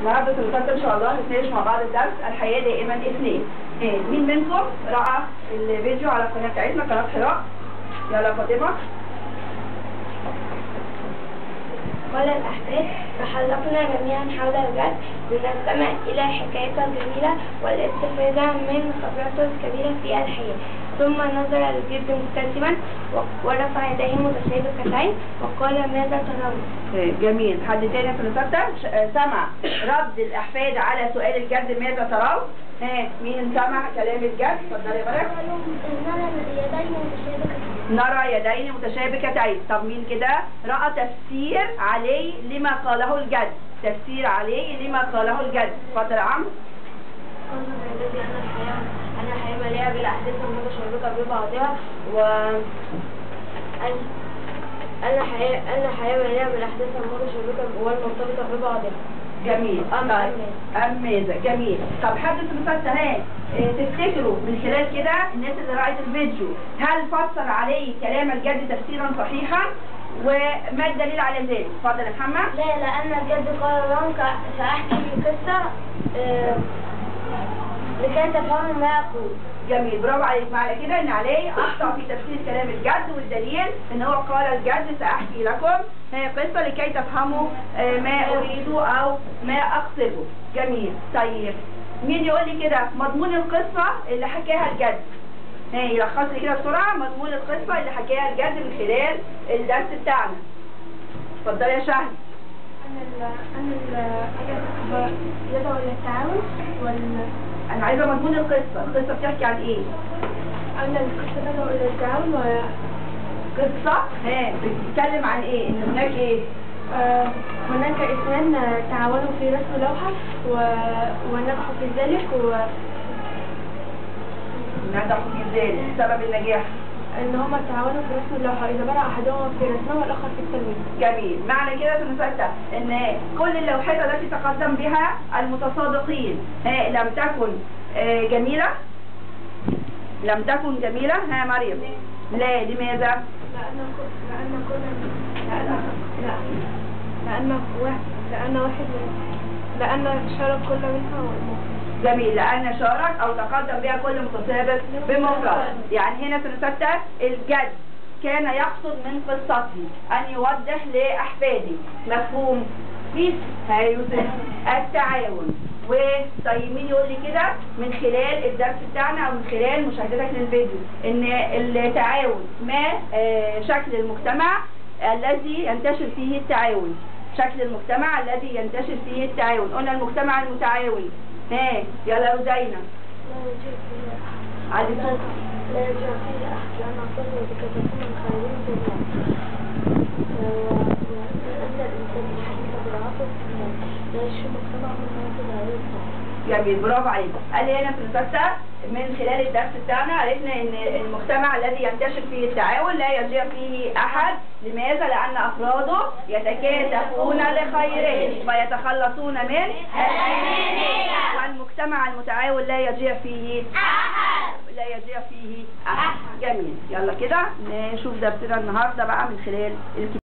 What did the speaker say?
النهارده في المسلسل ان شاء الله هنتناقش مع بعض الدرس الحياه دائما اثنين إيه، مين منكم راى الفيديو على القناه بتاعتنا قناه حراء يلا فاطمه قال الأحفاد تحلقنا جميعا حول الجد لنستمع إلى حكايته الجميلة والاستفادة من خبرته الكبيرة في الحياة ثم نظر الجد مبتسما و- ورفع يديه متشابكتين وقال ماذا ترون؟ إيه، جميل حد تاني في المسلسل ش- آه، سمع رد الاحفاد على سؤال الجد ماذا ترون ها مين سمع كلام الجد اتفضلي يا مريم نرى يدين متشابكتين طب مين كده رأى تفسير عليه لما قاله الجد تفسير عليه لما قاله الجد اتفضل يا عمرو قال الذي أن الحياة أن الحياة مليئة بالأحداث المتشابكة ببعضها و أن أن الحياة أن الحياة مليئة بالأحداث المتشابكة والمرتبطة ببعضها جميل أم طيب أمازة جميل طب حد في المسلسل ها آه، تفتكروا من خلال كده الناس اللي رأت الفيديو هل فسر عليه كلام الجد تفسيرا صحيحا وما الدليل على ذلك اتفضل يا محمد لا لأن الجد قال لهم ك- سأحكي قصة آه، لكي تفهموا ما أقول جميل برافو عليك معنى كده ان عليه اخطا في تفسير كلام الجد والدليل ان هو قال الجد ساحكي لكم هي قصه لكي تفهموا آه، ما اريده او ما اقصده جميل طيب مين يقول لي كده مضمون القصه اللي حكاها الجد ها يلخص لي كده بسرعه مضمون القصه اللي حكاها الجد من خلال الدرس بتاعنا اتفضلي يا شهد أن ال أن ال يدعو إلى التعاون وال انا عايزه مضمون القصه القصه بتحكي عن ايه أن القصة تدعو إلى التعاون و قصه ها بتتكلم عن ايه ان هناك ايه آه، هناك اثنان آه، تعاونوا في رسم لوحة و... ونجحوا في ذلك وإن نجحوا في ذلك سبب النجاح هما تعاونوا في رسم اللوحة إذا بدأ أحدهما في رسمها والآخر في التلوين جميل معنى كده في المسلسل ان كل اللوحات التي تقدم بها المتسابقين ها لم تكن آه، جميلة لم تكن جميلة ها مريم لا لماذا لأن ك- لأن كل لأن لا لأن واحد لأن واحد من لأن شارك كل منها والمخرج جميل لأن شارك أو تقدم بها كل متسابق بمفرد يعني هنا في المسلسل الجد كان يقصد من قصته أن يوضح لأحفاده مفهوم بيس هيوسف التعاون وطيب مين يقول لي كده من خلال الدرس بتاعنا او من خلال مشاهدتك للفيديو ان التعاون ما آه، شكل المجتمع الذي ينتشر فيه التعاون شكل المجتمع الذي ينتشر فيه التعاون قلنا المجتمع المتعاون ها يلا رزينة لا يوجد فيه أحد عايز صوت لا يوجد فيه أحد لأن الطفل بكثافة من خارجين بالله وأن الإنسان يحس بالعاطف لا يشوف مجتمع من هذا العيوب جميل برافو عليك قال لي هنا في المسلسل من خلال الدرس بتاعنا عرفنا ان المجتمع الذي ينتشر فيه التعاون لا يضيع فيه احد لماذا لان افراده يتكاتفون لخيره ويتخلصون من الانانيه والمجتمع المتعاون لا يضيع فيه احد لا يضيع فيه احد جميل يلا كده نشوف درسنا النهارده بقى من خلال الكتاب